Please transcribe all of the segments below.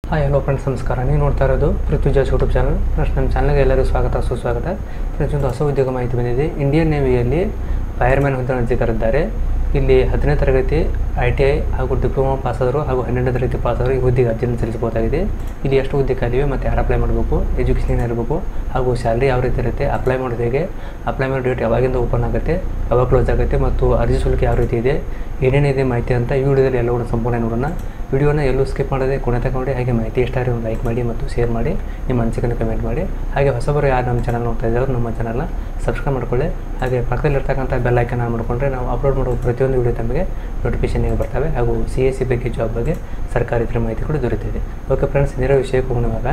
hi hello friends ನಮಸ್ಕಾರ ನೀವು ನೋಡ್ತಾ ಇರೋದು ಪೃಥ್ವಿಜಾಸ್ ಯೂಟ್ಯೂಬ್ ಚಾನಲ್ ಫ್ರೆಂಡ್ಸ್ ನಮ್ಮ ಚಾನಲ್ಗೆ ಎಲ್ಲರಿಗೂ ಸ್ವಾಗತ ಸುಸ್ವಾಗತ ಫ್ರೆಂಡ್ಸ್ ಒಂದು ಹೊಸ ಉದ್ಯೋಗ ಮಾಹಿತಿ ಬಂದಿದೆ ಇಂಡಿಯನ್ ನೇವಿಯಲ್ಲಿ ಫೈರ್ಮ್ಯಾನ್ ಹುದ್ದೆ ಅರ್ಜಿ ಕರೆದಿದ್ದಾರೆ ಇಲ್ಲಿ ಹತ್ತನೇ ತರಗತಿ ಐ ಟಿ ಐ ಹಾಗೂ ಡಿಪ್ಲೊಮಾ ಪಾಸಾದರು ಹಾಗೂ ಹನ್ನೆರಡನೇ ತರಗತಿ ಪಾಸಾದರು ಈ ಹುದ್ದೆಗೆ ಅರ್ಜಿಯನ್ನು ಸಲ್ಲಿಸಬಹುದಾಗಿದೆ ಇಲ್ಲಿ ಎಷ್ಟು ಹುದ್ದೆ ಖಾಲಿವೆ ಮತ್ತು ಯಾರು ಅಪ್ಲೈ ಮಾಡಬೇಕು ಎಜುಕೇಷನ್ ಇರಬೇಕು ಹಾಗೂ ಸ್ಯಾಲ್ರಿ ಯಾವ ರೀತಿ ಇರುತ್ತೆ ಅಪ್ಲೈ ಮಾಡೋದು ಹೇಗೆ ಅಪ್ಲೈ ಮಾಡೋ ಡೇಟ್ ಯಾವಾಗಿಂದ ಓಪನ್ ಆಗುತ್ತೆ ಯಾವಾಗ ಕ್ಲೋಸ್ ಆಗುತ್ತೆ ಮತ್ತು ಅರ್ಜಿ ಶುಲ್ಕ ಯಾವ ರೀತಿ ಇದೆ ಏನೇನಿದೆ ಮಾಹಿತಿ ಅಂತ ಈ ವಿಡಿಯೋದಲ್ಲಿ ಎಲ್ಲವೂ ಸಂಪೂರ್ಣ ನೋಡೋಣ ವಿಡಿಯೋನ ಎಲ್ಲೂ ಸ್ಕಿಪ್ ಮಾಡದೆ ಕೊನೆ ತಗೊಂಡು ಹಾಗೆ ಮಾಹಿತಿ ಇಷ್ಟ ಒಂದು ಲೈಕ್ ಮಾಡಿ ಮತ್ತು ಶೇರ್ ಮಾಡಿ ನಿಮ್ಮ ಅನಿಸಿಕೆಯನ್ನು ಕಮೆಂಟ್ ಮಾಡಿ ಹಾಗೆ ಹೊಸಬರು ಯಾರು ನಮ್ಮ ಚಾನಲ್ ನೋಡ್ತಾ ಇದ್ದಾರೆ ನಮ್ಮ ಚಾನಲ್ನ ಸಬ್ಸ್ಕ್ರೈಬ್ ಮಾಡ್ಕೊಳ್ಳಿ ಹಾಗೆ ಪಕ್ಕದಲ್ಲಿರ್ತಕ್ಕಂಥ ಬೆಲ್ ಐಕನ್ ಆನ್ ಮಾಡಿಕೊಂಡ್ರೆ ನಾವು ಅಪ್ಲೋಡ್ ಮಾಡೋ ಪ್ರತಿಯೊಂದು ವಿಡಿಯೋ ತಮಗೆ ನೋಟಿಫಿಕೇಶನ್ ಬರ್ತವೆ ಹಾಗೂ ಸಿ ಎಸ್ ಸಿ ಬಗ್ಗೆ ಜಾಬ್ ಬಗ್ಗೆ ಸರ್ಕಾರಿ ಇತರ ಮಾಹಿತಿ ಕೂಡ ದೊರೆತಿದೆ ಓಕೆ ಫ್ರೆಂಡ್ಸ್ ನೇರ ವಿಷಯಕ್ಕೆ ಹೋಗೋಣ ಇವಾಗ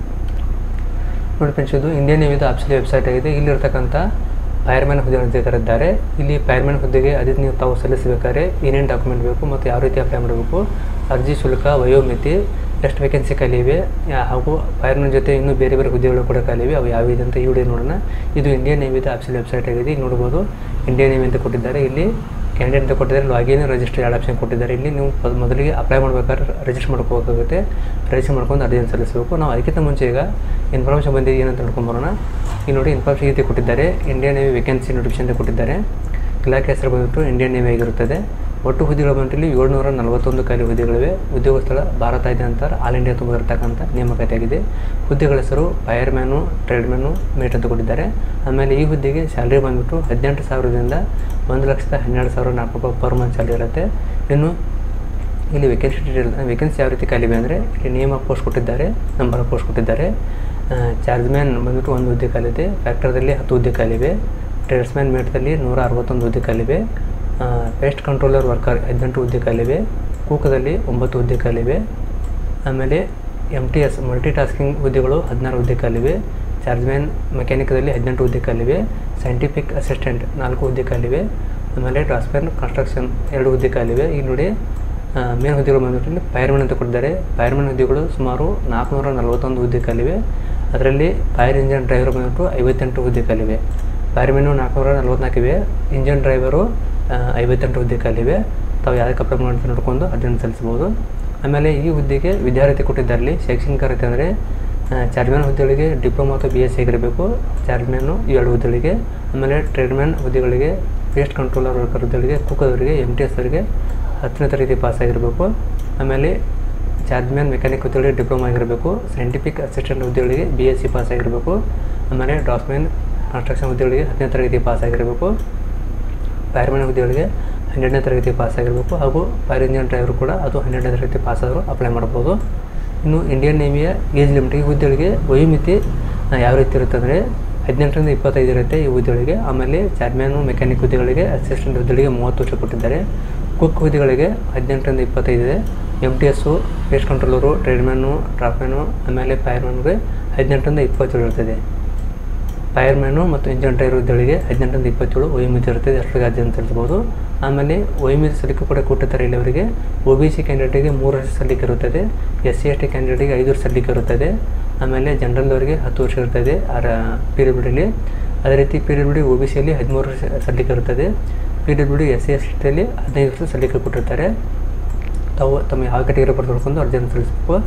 ನೋಡಿ ಫ್ರೆಂಡ್ಸ್ ಇದು ಇಂಡಿಯನ್ ನೇವಿದು ಆಪ್ಷನ್ ವೆಬ್ಸೈಟ್ ಆಗಿದೆ ಇಲ್ಲಿರ್ತಕ್ಕಂಥ ಫೈರ್ಮ್ಯಾನ್ ಹುದ್ದೆ ಅಂತ ಕರೆದಿದ್ದಾರೆ ಇಲ್ಲಿ ಫೈರ್ಮ್ಯಾನ್ ಹುದ್ದೆಗೆ ಅದೇ ನೀವು ತಾವು ಸಲ್ಲಿಸಬೇಕಾದ್ರೆ ಏನೇನು ಡಾಕ್ಯುಮೆಂಟ್ ಬೇಕು ಮತ್ತು ಯಾವ ರೀತಿ ಅಪ್ಲೈ ಮಾಡಬೇಕು ಅರ್ಜಿ ಶುಲ್ಕ ವಯೋಮಿತಿ ಎಷ್ಟು ವೇಕೆನ್ಸಿ ಖಾಲಿವೆ ಯಾ- ಹಾಗೂ ಫೈರ್ಮ್ಯಾನ್ ಜೊತೆ ಇನ್ನೂ ಬೇರೆ ಬೇರೆ ಹುದ್ದೆಗಳು ಕೂಡ ಖಾಲಿವೆ ಅವು ಯಾವಿದೆ ಅಂತ ಈ ವಿಡಿಯೋ ನೋಡೋಣ ಇದು ಇಂಡಿಯನ್ ನೇವಿದ ಆಪ್ಷನ್ ವೆಬ್ಸೈಟ್ ಆಗಿದೆ ಇಲ್ಲಿ ನೋಡ್ಬೋದು ಇಂಡಿಯನ್ ನೇವಿ ಅಂತ ಕೊಟ್ಟಿದ್ದಾರೆ ಇಲ್ಲಿ ಕ್ಯಾಂಡಿಡೇಟ್ ಅಂತ ಕೊಟ್ಟಿದ್ದಾರೆ ಲಾಗಿನ್ ರಿಜಿಸ್ಟರ್ ಎರಡು ಆಪ್ಷನ್ ಕೊಟ್ಟಿದ್ದಾರೆ ಇಲ್ಲಿ ನೀವು ಮೊದ್- ಮೊದಲಿಗೆ ಅಪ್ಲೈ ಮಾಡ್ಬೇಕಾದ್ರೆ ರಿಜಿಸ್ಟರ್ ಮಾಡ್ಕೋಬೇಕಾಗುತ್ತೆ ರಿಜಿಸ್ಟರ್ ಮಾಡ್ಕೊಂಡು ಅರ್ಜಿಯನ್ನು ಸಲ್ಲಿಸಬೇಕು ನಾವು ಅದಕ್ಕಿಂತ ಮುಂಚೆ ಈಗ ಇನ್ಫಾರ್ಮೇಷನ್ ಬಂದಿದೆ ಏನಂತ ತಿಳ್ಕೊಂಬರೋಣ ಇಲ್ಲಿ ನೋಡಿ ಇನ್ಫಾರ್ಮೇಷನ್ ರೀತಿ ಕೊಟ್ಟಿದ್ದಾರೆ ಇಂಡಿಯನ್ ನೇವಿ ವೇಕೆನ್ಸಿ ನೋಟಿಫಿಕೇಶನ್ ಅಂತ ಕೊಟ್ಟಿದ್ದಾರೆ ಇಲಾಖೆ ಹೆಸರು ಬಂದ್ಬಿಟ್ಟು ಇಂಡಿಯನ್ ನೇವಿ ಆಗಿರುತ್ತದೆ ಒಟ್ಟು ಹುದ್ದೆಗಳು ಬಂದ್ಬಿಟ್ಟು ಇಲ್ಲಿ ಏಳ್ನೂರ ನಲವತ್ತೊಂದು ಖಾಲಿ ಹುದ್ದೆಗಳಿವೆ ಉದ್ಯೋಗ ಸ್ಥಳ ಭಾರತ ಇದೆ ಅಂತಾರೆ ಆಲ್ ಇಂಡಿಯಾ ತುಂಬ ಇರತಕ್ಕಂಥ ನೇಮಕಾತಿ ಆಗಿದೆ ಹುದ್ದೆಗಳ ಹೆಸರು ಫೈರ್ಮ್ಯಾನು ಟ್ರೇಡ್ಮ್ಯಾನು ಮೇಟ್ ಅಂತ ಕೊಟ್ಟಿದ್ದಾರೆ ಆಮೇಲೆ ಈ ಹುದ್ದೆಗೆ ಸ್ಯಾಲ್ರಿ ಬಂದ್ಬಿಟ್ಟು ಹದಿನೆಂಟು ಸಾವಿರದಿಂದ ಒಂದು ಲಕ್ಷದ ಹನ್ನೆರಡು ಸಾವಿರ ನಾಲ್ಕು ರೂಪಾಯಿ ಪರ್ ಮಂತ್ ಸ್ಯಾಲ್ರಿ ಇರುತ್ತೆ ಇನ್ನು ಇಲ್ಲಿ ವೇಕೆನ್ಸಿ ಡೀಟೇಲ್ ವೇಕೆನ್ಸಿ ಯಾವ ರೀತಿ ಖಾಲಿವೆ ಅಂದರೆ ಇಲ್ಲಿ ನೇಮ್ ಆಫ್ ಪೋಸ್ಟ್ ಕೊಟ್ಟಿದ್ದಾರೆ ನಂಬರ್ ಆಫ್ ಪೋಸ್ಟ್ ಕೊಟ್ಟಿದ್ದಾರೆ ಚಾರ್ಜ್ಮ್ಯಾನ್ ಬಂದ್ಬಿಟ್ಟು ಒಂದು ಹುದ್ದೆ ಖಾಲಿದೆ ಫ್ಯಾಕ್ಟರ್ದಲ್ಲಿ ಹತ್ತು ಹುದ್ದೆ ಖಾಲಿವೆ ಟ್ರೇಡ್ಸ್ಮ್ಯಾನ್ ಮೇಟ್ದಲ್ಲಿ ನೂರ ಅರವತ್ತೊಂದು ಹುದ್ದೆ ಖಾಲಿವೆ ಪೇಸ್ಟ್ ಕಂಟ್ರೋಲರ್ ವರ್ಕರ್ ಹದಿನೆಂಟು ಹುದ್ದೆ ಖಾಲಿವೆ ಕೂಕದಲ್ಲಿ ಒಂಬತ್ತು ಹುದ್ದೆ ಖಾಲಿವೆ ಆಮೇಲೆ M T S multi tasking ಹುದ್ದೆಗಳು ಹದಿನಾರು ಹುದ್ದೆ ಖಾಲಿವೆ ಚಾರ್ಜ್ಮ್ಯಾನ್ ಮೆಕ್ಯಾನಿಕದಲ್ಲಿ ಹದಿನೆಂಟು ಹುದ್ದೆ ಖಾಲಿವೆ ಸೈಂಟಿಫಿಕ್ ಅಸಿಸ್ಟೆಂಟ್ ನಾಲ್ಕು ಹುದ್ದೆ ಖಾಲಿವೆ ಆಮೇಲೆ ಡ್ರಾಸ್ಮ್ಯಾನ್ ಕನ್ಸ್ಟ್ರಕ್ಷನ್ ಎರಡು ಹುದ್ದೆ ಖಾಲಿವೆ ಈಗ ನೋಡಿ ಮೇನ್ ಹುದ್ದೆಗಳು ಬಂದ್ಬಿಟ್ಟು ಇಲ್ಲಿ ಫೈರ್ಮನ್ ಅಂತ ಕೊಟ್ಟಿದ್ದಾರೆ ಫೈರ್ಮನ್ ಹುದ್ದೆಗಳು ಸುಮಾರು ನಾಲ್ಕುನೂರ ನಲವತ್ತೊಂದು ಹುದ್ದೆ ಖಾಲಿವೆ ಅದರಲ್ಲಿ ಫೈರ್ ಇಂಜನ್ ಡ್ರೈವರ್ ಬಂದ್ಬಿಟ್ಟು ಐವತ್ತೆಂಟು ಹುದ್ದೆ ಖಾಲಿವೆ ಫೈರ್ಮೆನು ನಾಲ್ಕುನೂರ ನಲ್ವತ್ನಾಲ್ಕಿವೆ ಇಂಜನ್ ಡ್ರೈವರು ಆ, ಐವತ್ತೆಂಟು ಹುದ್ದೆ ಖಾಲಿವೆ ತಾವು ಯಾವುದಕ್ಕೆ ಅಪ್ಲೈ ಮಾಡಿ ನೋಡ್ಕೊಂಡು ಅದನ್ನು ಸಲ್ಲಿಸ್ಬೋದು ಆಮೇಲೆ ಈ ಹುದ್ದೆಗೆ ವಿದ್ಯಾರ್ಥಿ ಕೊಟ್ಟಿದ್ದಾರೆ ಇಲ್ಲಿ ಶೈಕ್ಷಣಿಕ ಅರ್ಹತೆ ಅಂದರೆ ಚಾರ್ಜ್ಮ್ಯಾನ್ ಹುದ್ದೆಗಳಿಗೆ ಡಿಪ್ಲೊಮಾ ಅಥವಾ ಬಿ ಎಸ್ ಸಿ ಆಗಿರಬೇಕು ಚಾರ್ಜ್ಮ್ಯಾನು ಎರಡು ಹುದ್ದೆಗಳಿಗೆ ಆಮೇಲೆ ಟ್ರೇಡ್ಮ್ಯಾನ್ ಹುದ್ದೆಗಳಿಗೆ ಪೇಸ್ಟ್ ಕಂಟ್ರೋಲರ್ ವರ್ಕರ್ ಹುದ್ದೆಗಳಿಗೆ ಕುಕ್ಕದವರಿಗೆ ಎಮ್ ಟಿ ಎಸ್ ಅವರಿಗೆ ಹತ್ತನೇ ತರಗತಿ ಪಾಸ್ ಆಗಿರಬೇಕು ಆಮೇಲೆ ಚಾರ್ಜ್ಮ್ಯಾನ್ ಮೆಕ್ಯಾನಿಕ್ ಹುದ್ದೆಗಳಿಗೆ ಡಿಪ್ಲೊಮಾ ಆಗಿರಬೇಕು ಸೈಂಟಿಫಿಕ್ ಅಸಿಸ್ಟೆಂಟ್ ಹುದ್ದೆಗಳಿಗೆ ಬಿ ಎಸ್ ಸಿ ಪಾಸ್ ಆಗಿರಬೇಕು ಆಮೇಲೆ ಡ್ರಾಸ್ಮ್ಯಾನ್ ಕನ್ಸ್ಟ್ರಕ್ಷನ್ ಹುದ್ದೆಗಳಿಗೆ ಹತ್ತನೇ ತರಗತಿ ಪಾಸ್ ಆಗಿರಬೇಕು ಫೈರ್ಮ್ಯಾನ್ ಹುದ್ದೆಗಳಿಗೆ ಹನ್ನೆರಡನೇ ತರಗತಿ ಪಾಸ್ ಆಗಿರಬೇಕು ಹಾಗೂ ಫೈರ್ ಇಂಜಿನ್ ಡ್ರೈವರ್ ಕೂಡ ಅದು ಹನ್ನೆರಡನೇ ತರಗತಿ ಪಾಸ್ ಆದರೂ ಅಪ್ಲೈ ಮಾಡ್ಬೋದು ಇನ್ನು ಇಂಡಿಯನ್ ನೇವಿಯ ಏಜ್ ಲಿಮಿಟ್ ಈ ಹುದ್ದೆಗಳಿಗೆ ವಯೋಮಿತಿ ಆ, ಯಾವ ರೀತಿ ಇರುತ್ತೆ ಅಂದರೆ ಹದಿನೆಂಟರಿಂದ ಇಪ್ಪತ್ತೈದು ಇರುತ್ತೆ ಈ ಹುದ್ದೆಗಳಿಗೆ ಆಮೇಲೆ ಚಾರ್ಮ್ಯಾನು ಮೆಕ್ಯಾನಿಕ್ ಹುದ್ದೆಗಳಿಗೆ ಅಸಿಸ್ಟೆಂಟ್ ಹುದ್ದೆಗಳಿಗೆ ಮೂವತ್ತು ವರ್ಷ ಕೊಟ್ಟಿದ್ದಾರೆ ಕುಕ್ ಹುದ್ದೆಗಳಿಗೆ ಹದಿನೆಂಟರಿಂದ ಇಪ್ಪತ್ತೈದು ಇದೆ M T S pest controller tradesman draughtsman ಆಮೇಲೆ ಫೈರ್ಮ್ಯಾನ್ಗೆ ಹದಿನೆಂಟರಿಂದ ಇಪ್ಪತ್ತೇಳು ಇರ್ತದೆ ಫೈರ್ಮ್ಯಾನು ಮತ್ತು ಇಂಜನ್ ಡ್ರೈವರ್ ಹುದ್ದೆಗಳಿಗೆ ಹದಿನೆಂಟರಿಂದ ಇಪ್ಪತ್ತೇಳು ವಯೋಮಿತಿ ಇರ್ತದೆ ಅಷ್ಟರಿಗೆ ಅರ್ಜಿಯನ್ನು ಸಲ್ಲಿಸಬಹುದು ಆಮೇಲೆ ವಯೋಮಿತಿ ಸಲ್ಲಿಕೆ ಕೂಡ ಕೊಟ್ಟಿದ್ದಾರೆ ಇಲ್ಲಿ ಅವರಿಗೆ ಒ ಬಿ ಸಿ ಕ್ಯಾಂಡಿಡೇಟಿಗೆ ಮೂರು ವರ್ಷ ಸಲ್ಲಿಕೆ ಇರುತ್ತದೆ ಎಸ್ ಸಿ ಎಸ್ ಟಿ ಕ್ಯಾಂಡಿಡೇಟಿಗೆ ಐದು ವರ್ಷ ಸಲ್ಲಿಕೆ ಇರುತ್ತದೆ ಆಮೇಲೆ ಜನರಲ್ದವರಿಗೆ ಹತ್ತು ವರ್ಷ ಇರ್ತದೆ ಆರ ಪಿ ಡಬ್ಲ್ಯೂ ಡಿಲಿ ಅದೇ ರೀತಿ P W D O B ಸಿಯಲ್ಲಿ ಹದಿಮೂರು ವರ್ಷ ಸಲ್ಲಿಕೆ ಇರುತ್ತದೆ P W D S C S ಟಿಯಲ್ಲಿ ಹದಿನೈದು ವರ್ಷ ಸಲ್ಲಿಕೆ ಕೊಟ್ಟಿರ್ತಾರೆ ತಾವು ತಮ್ಮ ಯಾವ ಕ್ಯಾಟಗರಿ ಬರ್ದು ನೋಡ್ಕೊಂಡು ಅರ್ಜಿಯನ್ನು ಸಲ್ಲಿಸಬೇಕು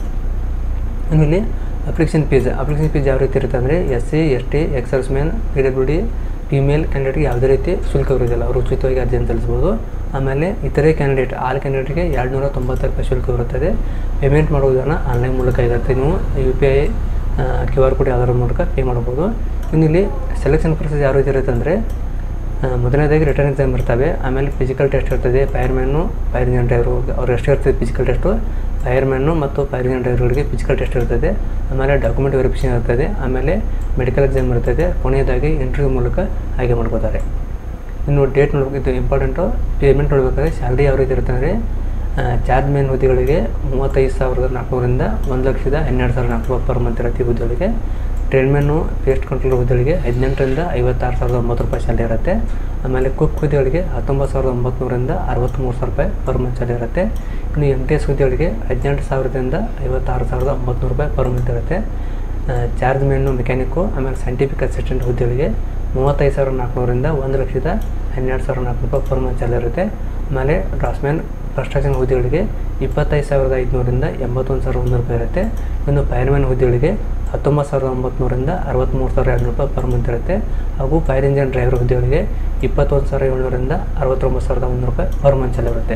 ಆಮೇಲೆ ಅಪ್ಲಿಕೇಶನ್ ಫೀಸ್ ಅಪ್ಲಿಕೇಶನ್ ಫೀಸ್ ಯಾವ ರೀತಿ ಇರುತ್ತೆ ಅಂದರೆ S C S T exserviceman P W D female ಕ್ಯಾಂಡಿಡೇಟ್ಗೆ ಯಾವುದೇ ರೀತಿ ಶುಲ್ಕ ಇರೋದಿಲ್ಲ ಅವರು ಉಚಿತವಾಗಿ ಅರ್ಜಿಯನ್ನು ಸಲ್ಲಿಸ್ಬೋದು ಆಮೇಲೆ ಇತರೆ ಕ್ಯಾಂಡಿಡೇಟ್ ಆಲ್ ಕ್ಯಾಂಡಿಡೇಟ್ಗೆ ಎರಡು ನೂರ ತೊಂಬತ್ತು ರೂಪಾಯಿ ಶುಲ್ಕ ಇರುತ್ತದೆ ಪೇಮೆಂಟ್ ಮಾಡುವುದನ್ನು ಆನ್ಲೈನ್ ಮೂಲಕ ಇರುತ್ತೆ ನೀವು U P I Q R code ಯಾವುದರ ಮೂಲಕ ಪೇ ಮಾಡ್ಬೋದು ಇನ್ನು ಇಲ್ಲಿ ಸೆಲೆಕ್ಷನ್ ಪ್ರೊಸೆಸ್ ಯಾವ ರೀತಿ ಇರುತ್ತೆ ಅಂದರೆ ಆ, ಮೊದಲನೇದಾಗಿ ರಿಟರ್ನ್ ಎಕ್ಸಾಮ್ ಇರ್ತವೆ ಆಮೇಲೆ ಫಿಸಿಕಲ್ ಟೆಸ್ಟ್ ಇರ್ತದೆ ಫೈರ್ಮ್ಯಾನು ಫೈರ್ ಇಂಜನ್ ಡ್ರೈವರು ಅವ್ರು ಎಷ್ಟು ಇರ್ತದೆ ಫಿಸಿಕಲ್ ಟೆಸ್ಟು ಫೈರ್ಮ್ಯಾನು ಮತ್ತು ಫೈರ್ ಇಂಜನ್ ಡ್ರೈವರ್ಗಳಿಗೆ ಫಿಸಿಕಲ್ ಟೆಸ್ಟ್ ಇರ್ತದೆ ಆಮೇಲೆ ಡಾಕ್ಯುಮೆಂಟ್ ವೆರಿಫಿಕೇಷನ್ ಇರ್ತದೆ ಆಮೇಲೆ ಮೆಡಿಕಲ್ ಎಕ್ಸಾಮ್ ಇರ್ತದೆ ಕೊನೆಯದಾಗಿ ಇಂಟರ್ವ್ಯೂ ಮೂಲಕ ಆಯ್ಕೆ ಮಾಡ್ಕೋತಾರೆ ಇನ್ನು ಡೇಟ್ ನೋಡ್ಬೇಕು ಇದು ಇಂಪಾರ್ಟೆಂಟು ಪೇಮೆಂಟ್ ನೋಡಬೇಕಾದ್ರೆ ಸ್ಯಾಲ್ರಿ ಯಾವ ರೀತಿ ಇರುತ್ತೆ ಅಂದರೆ ಚಾರ್ಜ್ ಮೇನ್ ಹುದ್ದೆಗಳಿಗೆ ಮೂವತ್ತೈದು ಸಾವಿರದ ನಾಲ್ಕುನೂರಿಂದ ಒಂದು ಲಕ್ಷದ ಹನ್ನೆರಡು ಸಾವಿರದ ನಾಲ್ಕು ಪರ್ ಮಂತ್ ಇರುತ್ತೆ ಈ ಹುದ್ದೆಗಳಿಗೆ ಟ್ರೇಡ್ಮ್ಯಾನು ಪೇಸ್ಟ್ ಕಂಟ್ರೋಲ್ ಹುದ್ದೆಗಳಿಗೆ ಹದಿನೆಂಟರಿಂದ ಐವತ್ತಾರು ಸಾವಿರದ ಒಂಬತ್ತು ರೂಪಾಯಿ ಸ್ಯಾಲ್ರಿ ಇರುತ್ತೆ ಆಮೇಲೆ ಕುಕ್ ಹುದ್ದೆಗಳಿಗೆ ಹತ್ತೊಂಬತ್ತು ಸಾವಿರದ ಒಂಬತ್ನೂರಿಂದ ಅರವತ್ತ್ಮೂರು ಸಾವಿರ ರೂಪಾಯಿ ಪರ್ ಮಂತ್ ಸ್ಯಾಲ್ರಿ ಇರುತ್ತೆ ಇನ್ನು ಎಮ್ ಟಿ ಎಸ್ ಹುದ್ದೆಗಳಿಗೆ ಹದಿನೆಂಟು ಸಾವಿರದಿಂದ ಐವತ್ತಾರು ಸಾವಿರದ ಒಂಬತ್ನೂರು ರೂಪಾಯಿ ಪರ್ ಮಂತ್ ಇರುತ್ತೆ ಚಾರ್ಜ್ ಮೆನ್ನು ಮೆಕ್ಯಾನಿಕ್ಕು ಆಮೇಲೆ ಸೈಂಟಿಫಿಕ್ ಅಸಿಸ್ಟೆಂಟ್ ಹುದ್ದೆಗಳಿಗೆ ಮೂವತ್ತೈದು ಸಾವಿರದ ನಾಲ್ಕುನೂರಿಂದ ಒಂದು ಲಕ್ಷದ ಹನ್ನೆರಡು ಸಾವಿರದ ನಾಲ್ಕು ರೂಪಾಯಿ ಪರ್ ಮಂತ್ ಸ್ಯಾಲರಿ ಇರುತ್ತೆ ಆಮೇಲೆ ಡ್ರಾಸ್ಮ್ಯಾನ್ ಕನ್ಸ್ಟ್ರಕ್ಷನ್ ಹುದ್ದೆಗಳಿಗೆ ಇಪ್ಪತ್ತೈದು ಸಾವಿರದ ಐದುನೂರಿಂದ ಎಂಬತ್ತೊಂದು ಸಾವಿರದ ಒಂದೂರು ರೂಪಾಯಿ ಇರುತ್ತೆ ಇನ್ನು ಫೈರ್ಮ್ಯಾನ್ ಹುದ್ದೆಗಳಿಗೆ ಹತ್ತೊಂಬತ್ತು ಸಾವಿರದ ಒಂಬತ್ನೂರಿಂದ ಅರವತ್ತ್ಮೂರು ಸಾವಿರ ಎರಡು ರೂಪಾಯಿ ಪರ್ ಮಂತ್ ಇರುತ್ತೆ ಹಾಗೂ ಫೈರ್ ಇಂಜಿನ್ ಡ್ರೈವರ್ ಹುದ್ದೆಗಳಿಗೆ ಇಪ್ಪತ್ತೊಂದು ಸಾವಿರ ಏಳ್ನೂರಿಂದ ಅರವತ್ತೊಂಬತ್ತು ಸಾವಿರದ ಒಂದು ರೂಪಾಯಿ ಪರ್ ಮಂತ್ ಇರುತ್ತೆ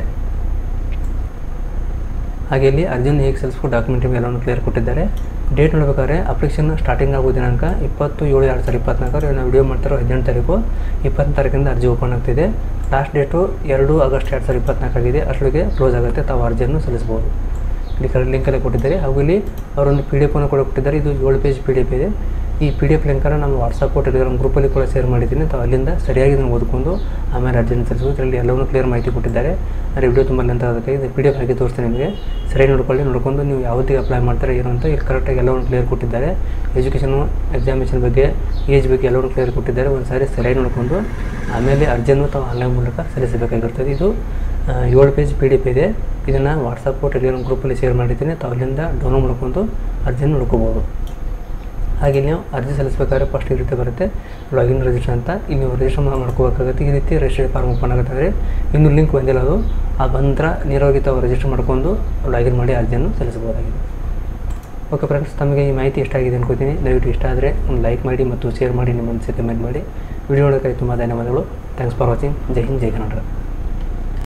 ಹಾಗೆ ಇಲ್ಲಿ ಅರ್ಜುನ್ ಹೇಗೆ ಸಲ್ಲಿಸ್ಬೇಕು ಡಾಕ್ಯುಮೆಂಟ್ ಎಲ್ಲವನ್ನು ಕ್ಲಿಯರ್ ಕೊಟ್ಟಿದ್ದಾರೆ ಡೇಟ್ ನೋಡ್ಬೇಕಾದ್ರೆ ಅಪ್ಲಿಕೇಶನ್ ಸ್ಟಾರ್ಟಿಂಗ್ ಆಗೋ ದಿನಾಂಕ ಇಪ್ಪತ್ತು ಏಳು ಎರಡು ಸಾವಿರದ ಇಪ್ಪತ್ನಾಲ್ಕರ ನಾವು ವಿಡಿಯೋ ಮಾಡ್ತಿರೋ ಹದಿನೆಂಟು ತಾರೀಕು ಇಪ್ಪತ್ತನೇ ತಾರೀಕಿಂದ ಅರ್ಜಿ ಓಪನ್ ಆಗ್ತಿದೆ ಲಾಸ್ಟ್ ಡೇಟು ಎರಡು ಆಗಸ್ಟ್ ಎರಡು ಸಾವಿರದ ಇಪ್ಪತ್ನಾಲ್ಕು ಆಗಿದೆ ಅಷ್ಟೊಳಗೆ ಕ್ಲೋಸ್ ಆಗುತ್ತೆ ತಾವು ಅರ್ಜಿಯನ್ನು ಸಲ್ಲಿಸ್ಬೋದು ಇಲ್ಲಿ ಕರೆಕ್ಟ್ ಲಿಂಕಲ್ಲೇ ಕೊಟ್ಟಿದ್ದಾರೆ ಹಾಗೂ ಇಲ್ಲಿ ಅವರೊಂದು ಪಿ ಡಿ ಎಫನ್ನು ಕೂಡ ಕೊಟ್ಟಿದ್ದಾರೆ ಇದು ಏಳು ಪೇಜ್ ಪಿ ಡಿ ಎಫ್ ಇದೆ ಈ ಪಿ ಡಿ ಎಫ್ ಲಿಂಕನ್ನು ನಮ್ಮ ವಾಟ್ಸಪ್ ಟೆಲಿಗ್ರಾಮ್ ಗ್ರೂಪಲ್ಲಿ ಕೂಡ ಶೇರ್ ಮಾಡಿದ್ದೀನಿ ತಾವು ಅಲ್ಲಿಂದ ಸರಿಯಾಗಿ ಇದನ್ನು ಓದ್ಕೊಂಡು ಆಮೇಲೆ ಅರ್ಜಿಯನ್ನು ಸಲ್ಲಿಸಬೇಕು ಇದರಲ್ಲಿ ಎಲ್ಲವನ್ನೂ ಕ್ಲಿಯರ್ ಮಾಹಿತಿ ಕೊಟ್ಟಿದ್ದಾರೆ ಆದರೆ ವಿಡಿಯೋ ತುಂಬ ಲೆಂತ್ ಆಗೋದಕ್ಕೆ ಇದು ಪಿ ಡಿ ಎಫ್ ಹಾಕಿ ತೋರಿಸ್ತೀನಿ ನಿಮಗೆ ಸರಿಯಾಗಿ ನೋಡ್ಕೊಳ್ಳಿ ನೋಡ್ಕೊಂಡು ನೀವು ಯಾವುದಿಗೆ ಅಪ್ಲೈ ಮಾಡ್ತಾರೆ ಏನು ಅಂತ ಇಲ್ಲಿ ಕರೆಕ್ಟಾಗಿ ಎಲ್ಲವನ್ನು ಕ್ಲಿಯರ್ ಕೊಟ್ಟಿದ್ದಾರೆ ಎಜುಕೇಷನು ಎಕ್ಸಾಮಿನೇಷನ್ ಬಗ್ಗೆ ಏಜ್ ಬಗ್ಗೆ ಎಲ್ಲವನ್ನು ಕ್ಲಿಯರ್ ಕೊಟ್ಟಿದ್ದಾರೆ ಒಂದು ಸಾರಿ ಸರಿಯಾಗಿ ನೋಡಿಕೊಂಡು ಆಮೇಲೆ ಅರ್ಜಿಯನ್ನು ತಾವು ಆನ್ಲೈನ್ ಮೂಲಕ ಸಲ್ಲಿಸಬೇಕಾಗಿರ್ತದೆ ಇದು ಆ, ಏಳು ಪೇಜ್ ಪಿ ಡಿ ಎಫ್ ಇದೆ ಇದನ್ನು ವಾಟ್ಸಪ್ ಟೆಲಿಗ್ರಾಮ್ ಗ್ರೂಪಲ್ಲಿ ಶೇರ್ ಮಾಡಿದ್ದೀನಿ ತಾವು ಅಲ್ಲಿಂದ ಡೌನ್ಲೋಡ್ ಮಾಡ್ಕೊಂಡು ಅರ್ಜಿಯನ್ನು ನೋಡ್ಕೋಬೋದು ಹಾಗೆ ನೀವು ಅರ್ಜಿ ಸಲ್ಲಿಸಬೇಕಾದ್ರೆ ಫಸ್ಟ್ ಈ ರೀತಿ ಬರುತ್ತೆ ಲಾಗಿನ್ ರಿಜಿಸ್ಟರ್ ಅಂತ ಇಲ್ಲಿ ನೀವು ರಿಜಿಸ್ಟರ್ ಮಾಡ್ಕೋಬೇಕಾಗುತ್ತೆ ಈ ರೀತಿ ರಿಜಿಸ್ಟರ್ ಫಾರ್ಮ್ ಓಪನ್ ಆಗುತ್ತೆ ಅಂದರೆ ಇನ್ನೂ ಲಿಂಕ್ ಬಂದಿಲ್ಲ ಅದು ಆ ಬಂದ್ರೆ ನೇರವಾಗಿ ತಾವು ರಿಜಿಸ್ಟರ್ ಮಾಡ್ಕೊಂಡು ಲಾಗಿನ್ ಮಾಡಿ ಅರ್ಜಿಯನ್ನು ಸಲ್ಲಿಸಬಹುದಾಗಿದೆ ಓಕೆ ಫ್ರೆಂಡ್ಸ್ ತಮಗೆ ಈ ಮಾಹಿತಿ ಇಷ್ಟ ಆಗಿದೆ ಅನ್ಕೋತೀನಿ ದಯವಿಟ್ಟು ಇಷ್ಟ ಆದರೆ ಒಂದು ಲೈಕ್ ಮಾಡಿ ಮತ್ತು ಶೇರ್ ಮಾಡಿ ನಿಮ್ಮ ಅನಿಸಿಕೆ ಕಮೆಂಟ್ ಮಾಡಿ ವಿಡಿಯೋ ನೋಡೋಕ್ಕಾಗಿ ತುಂಬ ಧನ್ಯವಾದಗಳು ಥ್ಯಾಂಕ್ಸ್ ಫಾರ್ ವಾಚಿಂಗ್ ಜೈ ಹಿಂದ್ ಜೈ ಕನ್ನಡ